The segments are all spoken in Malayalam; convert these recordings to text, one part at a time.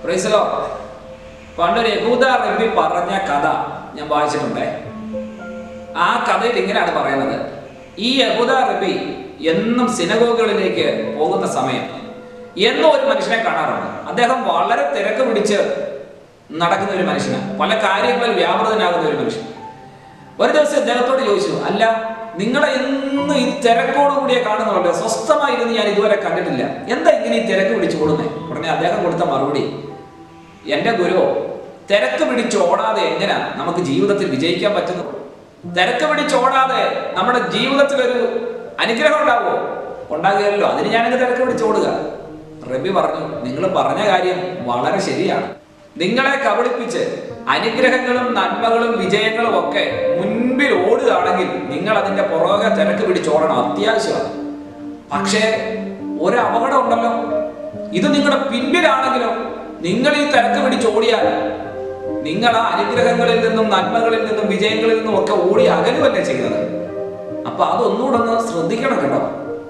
പ്രൈസലോ പണ്ടൊരു യഹൂദ റബ്ബി പറഞ്ഞ കഥ ഞാൻ വായിച്ചിട്ടുണ്ടേ ആ കഥയിൽ ഇങ്ങനെയാണ് പറയുന്നത് ഈ യഹൂദ റബ്ബി എന്നും സിനഗോഗുകളിലേക്ക് പോകുന്ന സമയം എന്നും ഒരു മനുഷ്യനെ കാണാറുണ്ട് അദ്ദേഹം വളരെ തിരക്ക് പിടിച്ച് നടക്കുന്ന ഒരു മനുഷ്യനാണ് പല കാര്യങ്ങളിൽ വ്യാപൃതനാകുന്ന ഒരു മനുഷ്യൻ ഒരു ദിവസം അദ്ദേഹത്തോട് ചോദിച്ചു അല്ല നിങ്ങളെ എന്നും ഈ തിരക്കോട് കൂടിയേ കാണുന്നുണ്ട് സ്വസ്ഥമായിരുന്നു ഞാൻ ഇതുവരെ കണ്ടിട്ടില്ല എന്താ ഇങ്ങനെ ഈ തിരക്ക് പിടിച്ച് ഓടുന്നേ ഉടനെ അദ്ദേഹം കൊടുത്ത മറുപടി എന്റെ ഗുരു തിരക്ക് പിടിച്ച് ഓടാതെ എങ്ങനെയാ നമുക്ക് ജീവിതത്തിൽ വിജയിക്കാൻ പറ്റുന്നത് തിരക്ക് പിടിച്ച് ഓടാതെ നമ്മുടെ ജീവിതത്തിൽ ഒരു അനുഗ്രഹം ഉണ്ടാവുമോ ഉണ്ടാകുകയല്ലോ അതിന് ഞാനങ്ങ് തിരക്ക് പിടിച്ച് ഓടുക റബി പറഞ്ഞു നിങ്ങൾ പറഞ്ഞ കാര്യം വളരെ ശരിയാണ് നിങ്ങളെ കബളിപ്പിച്ച് അനുഗ്രഹങ്ങളും നന്മകളും വിജയങ്ങളും ഒക്കെ മുൻപിൽ ഓടുകയാണെങ്കിൽ നിങ്ങൾ അതിന്റെ പുറകെ തിരക്ക് പിടിച്ചോടണം അത്യാവശ്യമാണ് പക്ഷേ ഒരു അപകടം ഉണ്ടല്ലോ ഇത് നിങ്ങളുടെ പിൻപിലാണെങ്കിലോ നിങ്ങൾ ഈ തിരക്ക് പിടിച്ചോടിയാൽ നിങ്ങൾ ആ അനുഗ്രഹങ്ങളിൽ നിന്നും നന്മകളിൽ നിന്നും വിജയങ്ങളിൽ നിന്നും ഒക്കെ ഓടി അകലുമല്ലേ ചെയ്യുന്നത് അപ്പൊ അതൊന്നുകൂടെ ഒന്ന് ശ്രദ്ധിക്കണം കേട്ടോ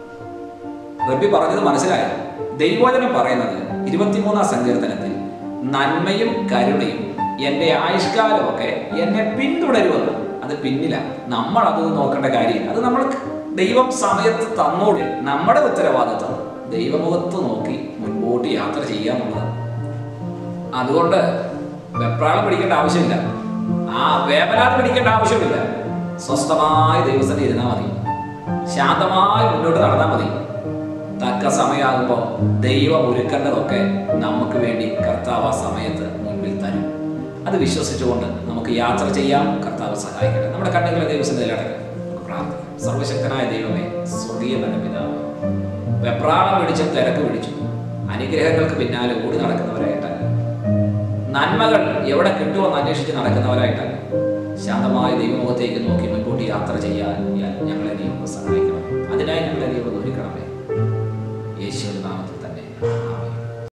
റബ്ബി പറഞ്ഞത് മനസ്സിലായോ ദൈവവചനം പറയുന്നത് ഇരുപത്തിമൂന്നാം സങ്കീർത്തനത്തിൽ നന്മയും കരുണയും എൻ്റെ ആയുഷ്കാലമൊക്കെ എന്നെ പിന്തുടരുമെന്ന് അത് പിന്നില നമ്മൾ അത് നോക്കേണ്ട കാര്യമില്ല അത് നമ്മൾ ദൈവം സമയത്ത് തന്നോട് നമ്മുടെ ഉത്തരവാദിത്വം ദൈവമുഖത്ത് നോക്കി മുൻപോട്ട് യാത്ര ചെയ്യാന്നുള്ളത് അതുകൊണ്ട് വെപ്രാളം പിടിക്കേണ്ട ആവശ്യമില്ല ആ വേവലാതി പിടിക്കേണ്ട ആവശ്യമില്ല സ്വസ്ഥമായി ദൈവസ്ഥയിൽ ഇരുന്നാൽ മതി ശാന്തമായി മുന്നോട്ട് നടന്നാൽ മതി തക്ക സമയമാകുമ്പോൾ ദൈവം ഒരുക്കേണ്ടതൊക്കെ നമുക്ക് വേണ്ടി കർത്താവ് ആ സമയത്ത് മുൻപിൽ തരും അത് വിശ്വസിച്ചുകൊണ്ട് നമുക്ക് യാത്ര ചെയ്യാം കർത്താവ് സഹായിക്കട്ടെ നമ്മുടെ കണ്ണുകളെ ദൈവസ്ഥയിൽ അടക്കാം നമുക്ക് പ്രാർത്ഥിക്കാം സർവശക്തനായ ദൈവമേ സ്വർഗീയ നല്ല പിതാവ് വെപ്രാളം പിടിച്ച് തിരക്ക് പിടിച്ചു അനുഗ്രഹങ്ങൾക്ക് പിന്നാലെ ഓടി നടക്കുന്നവരായിട്ടല്ല നന്മകൾ എവിടെ കിട്ടുമെന്ന് അന്വേഷിച്ച് നടക്കുന്നവരായിട്ടല്ല ശാന്തമായ ദൈവമുഖത്തേക്ക് നോക്കി മുൻകൂട്ടി യാത്ര ചെയ്യാൻ ഞാൻ- ഞങ്ങളെ ദൈവം സഹായിക്കണം അതിനായി ഞങ്ങളെ ദൈവം